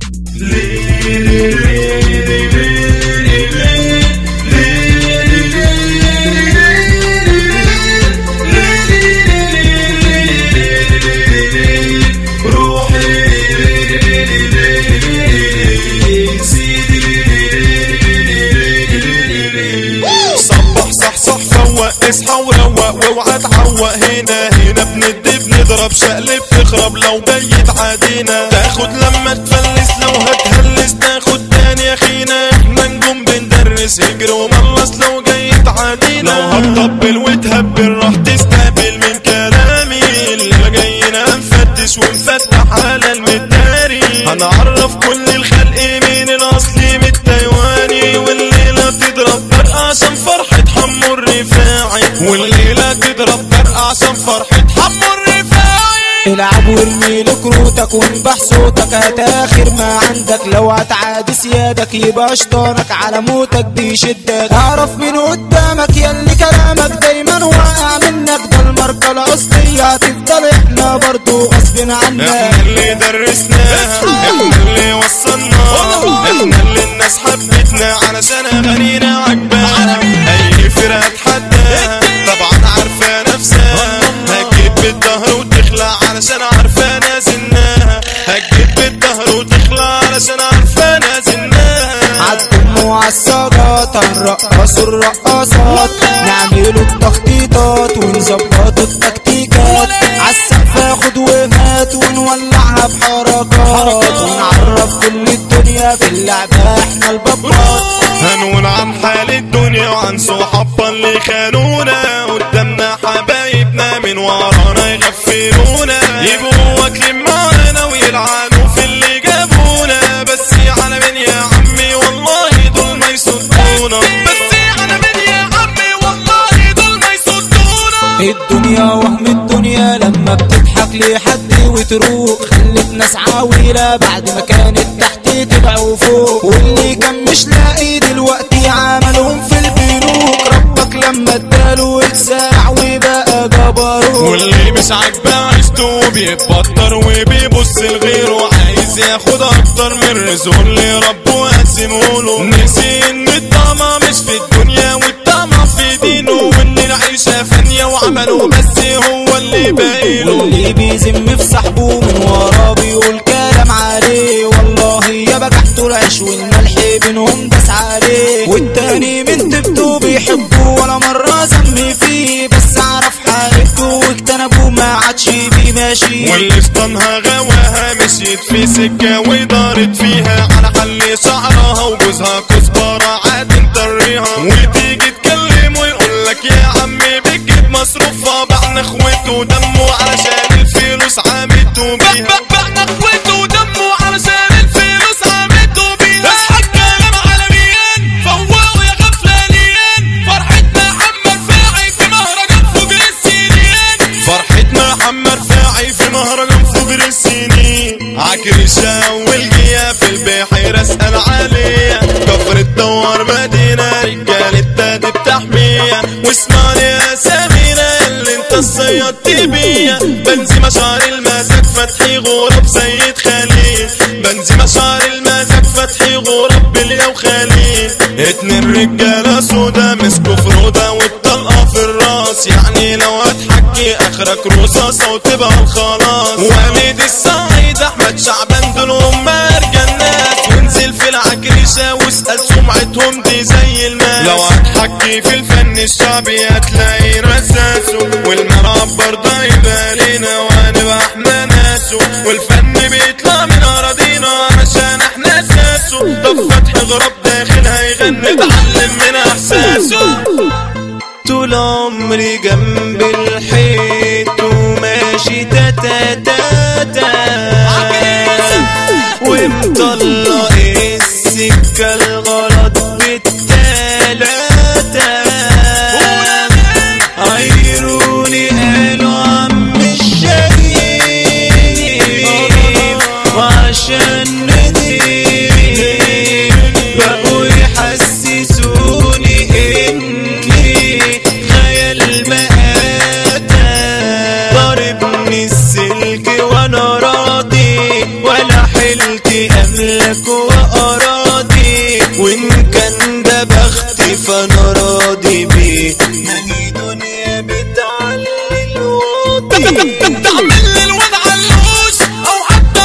صبح صح صح فوق اصحى وروق واوعى تعوق هنا هنا بندي بنضرب شقلب تخرب لو جاي تعادينا تاخد لما تفلس لو هتهلس تاخد تاني يا اخينا احنا نجوم بندرس اجري وملص لو جاي تعادينا لو هتطبل وتهبل راح تستقبل من كلامي اللي جاينا نفتش ونفتح على المداري هنعرف كل الخلق مين الاصلي من التايواني والليله تضرب فرقه عشان فرحه حمو الرفاعي والليله تضرب فرقه عشان فرحه حمو الرفاعي العب وارمي له كروتك وانبح صوتك هتاخر ما عندك لو هتعادي سيادك يبقى شطانك على موتك بيشدك اعرف من قدامك ياللي كلامك دايما واقع منك ده الماركة الأصلية هتفضل احنا برضو غصب عنك احنا اللي درسناها احنا اللي وصلناها احنا اللي الناس حبتنا علشان اغانينا عجباها اي فرقه تحداها طبعا عارفه نفسها هتجيب بالظهر وتخلع علشان عارفه نازلناها هتجيب بالظهر وتخلع علشان عارفه نازلناها عالدم وعالسجات هنرقصوا الرقصات نعملوا التخطيطات ونظبطوا التكتيكات عالسقف اخد وهات ونولعها بحركات ونعرف كل الدنيا في اللعبة احنا البابات هنقول عن حال الدنيا وعن صحابنا اللي خانونا قدامنا حبايبنا من ورانا يغفلونا يبقوا واكلين معانا ويلعنوا في اللي جابونا بس على مين يا عمي والله دول ما يصدونا بس على مين يا عمي والله دول ما يصدونا الدنيا وهم الدنيا لما بتضحك لحد وتروق خلت ناس عاويلة بعد ما كانت تحت تبقوا فوق واللي كان مش لاقي دلوقتي عملهم في البنوك ربك لما اداله اتساع وبقى جبروت واللي مش عاجبه عيشته بيتبطر وبيبص لغيره عايز ياخد اكتر من رزقه اللي ربه قسمهوله نسي ان الطمع مش في الدنيا والطمع في دينه وان العيشه فانيه وعمله بس هو اللي بايله واللي بيذم في صاحبه من وراه بيقول كلام عليه والله يا بجحته العيش والملح بينهم داس عليه والتاني من تبته بيحبه ولا مرة ذم فيه بس عرف حقيقته واجتنبه ما عادش بيه ماشي واللي فطنها غواها مشيت في سكة ودارت فيها على حل شعرها وجوزها كزبرة عاد مطريها وتيجي تكلم ويقول لك يا عمي بتجيب مصروفها بعنا اخوته ودمه علشان الفلوس عامته بيها بعنا اخوته ودمه علشان الفلوس عامته بيها اصحى الكلام عالميين فوقوا يا غفلانيين فرحتنا حمر فاعي في مهرجان فجر السنين فرحتنا حمر فاعي في مهرجان فجر السنين عكرشة والجية في البحيرة اسأل عليا كفر الدوار مدينة رجال الداد بتحمية واسمعني يا سمينة اللي انت الصيادت بيا بنزي مشعر المزاج فتحي غراب سيد خليل بنزي مشعر المزاج فتحي غراب بليا وخليل اتنين رجالة سودا مسكوا فرودة والطلقة في الراس يعني لو هتحكي اخرك رصاصة وتبقى الخلاص واميد السعيد احمد شعبان دول هم ارجى الناس وانزل في العكرشة واسأل سمعتهم دي زي الماس لو هتحكي في الفن الشعبي هتلاقي رساسه والمراب برضه يبقى لينا وهنبقى احنا ناسه والفن بيطلع من اراضينا علشان احنا اساسه طب فتح غراب داخل هيغني اتعلم من احساسه طول عمري جنب الحيط وماشي تاتا تاتا ومطلق السكة الغلط بالتلاتة عيروني قالوا عم الشريف وعشان ندير بقوا يحسسوني اني خيال مآتة ضربني السلك اسمك وأراضي وإن كان ده بختي فأنا راضي بيه ماني دنيا بتعلي الواطي تعمل لي الواد علوش او حتى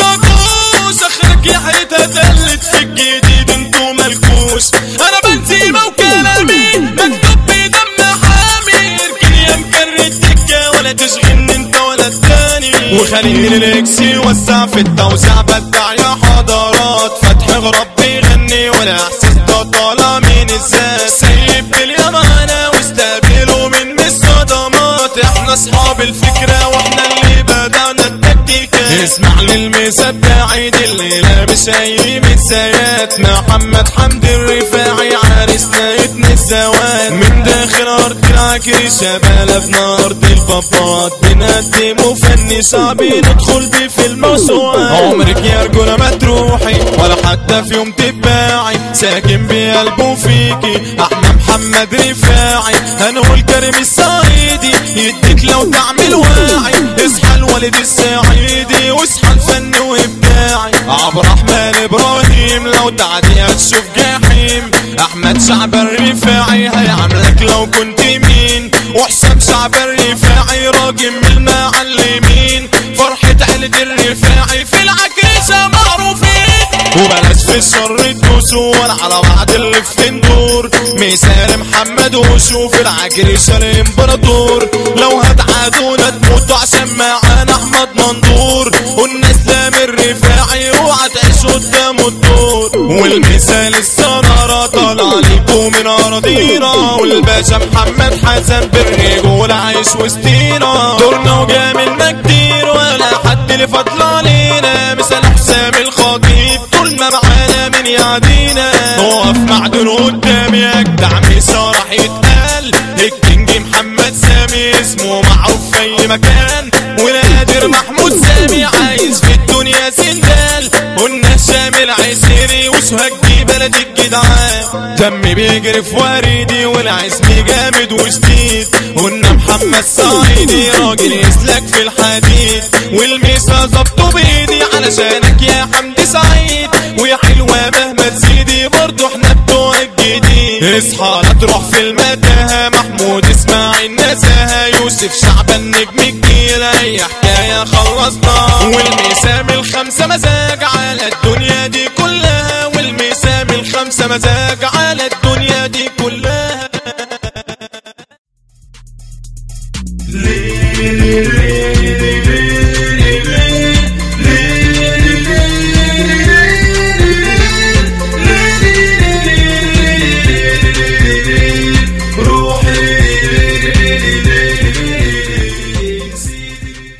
عفركوش اخرك يا حيتها تلت في الجديد انتو ملكوش انا بنزيمة وكلامي مكتوب بدم حامي اركن يا مكرر الدكة ولا تشغلني انت ولا التاني وخليني الاكس يوسع في التوزيع بدع يا حضارات فتح غرب بيغني ولا احساس ده طالع من الذات سيب اليمانة واستقبلوا من من الصدمات احنا اصحاب الفكرة واحنا اللي بدأنا التكتيكات اسمع للمسبع عيد اللي لابس اي متسايات محمد حمدي الرفاعي عرسنا ابن الزوات من داخل ارض العكري شبالة ارض البابات بنقدم فني صعب ندخل بيه في الموسوعات عمرك يا رجولة ما تروحي ولا حتى في يوم تتباعي ساكن بقلبه فيكي احنا محمد رفاعي هنقول كريم الصعيدي يديك لو تعمل واعي اصحى الوالد السعيدي واصحى الفن وابداعي عبد الرحمن ابراهيم لو تعدي هتشوف جحيم احمد شعب الرفاعي هيعملك لو كنت مين وحسام شعب الرفاعي راجل من المعلمين فرحة عيلة الرفاعي في العكيشة معروفين وبلاش في الشر تدوسوا ولا على بعض اللي في تندور مثال محمد وشوف العكريشة الامبراطور لو هتعادونا تموتوا عشان معانا احمد منظور والناس لام الرفاعي اوعى تعيش قدام الدور والمثال السرارة طالع ليكوا من اراضينا والباشا محمد حسن بالرجول عايش وسطينا دورنا وجاملنا كتير ولا حد اللي فضل علينا مثال حسام الخطيب طول ما معانا من يعدينا وقف معدن قدامي اجدع مثال راح يتقال الكينج محمد سامي اسمه معروف في اي مكان ونادر محمود سامي عايز في الدنيا سندال قلنا شامل عسيري وسهج دي بلد الجدعان دمي بيجري في وريدي والعزم جامد وشديد قلنا محمد صعيدي راجل يسلك في الحديد والميسا ظبطه بايدي علشانك يا حمدي سعيد ويا حلوة مهما تزيدي برضو احنا بتوع الجديد اصحى لا تروح في المتاهة محمود اسماعيل نزاهة يوسف شعبان نجم الجيل اي حكاية خلصنا والمسام الخمسة مزاج على الدنيا دي كلها والمسام الخمسة مزاج على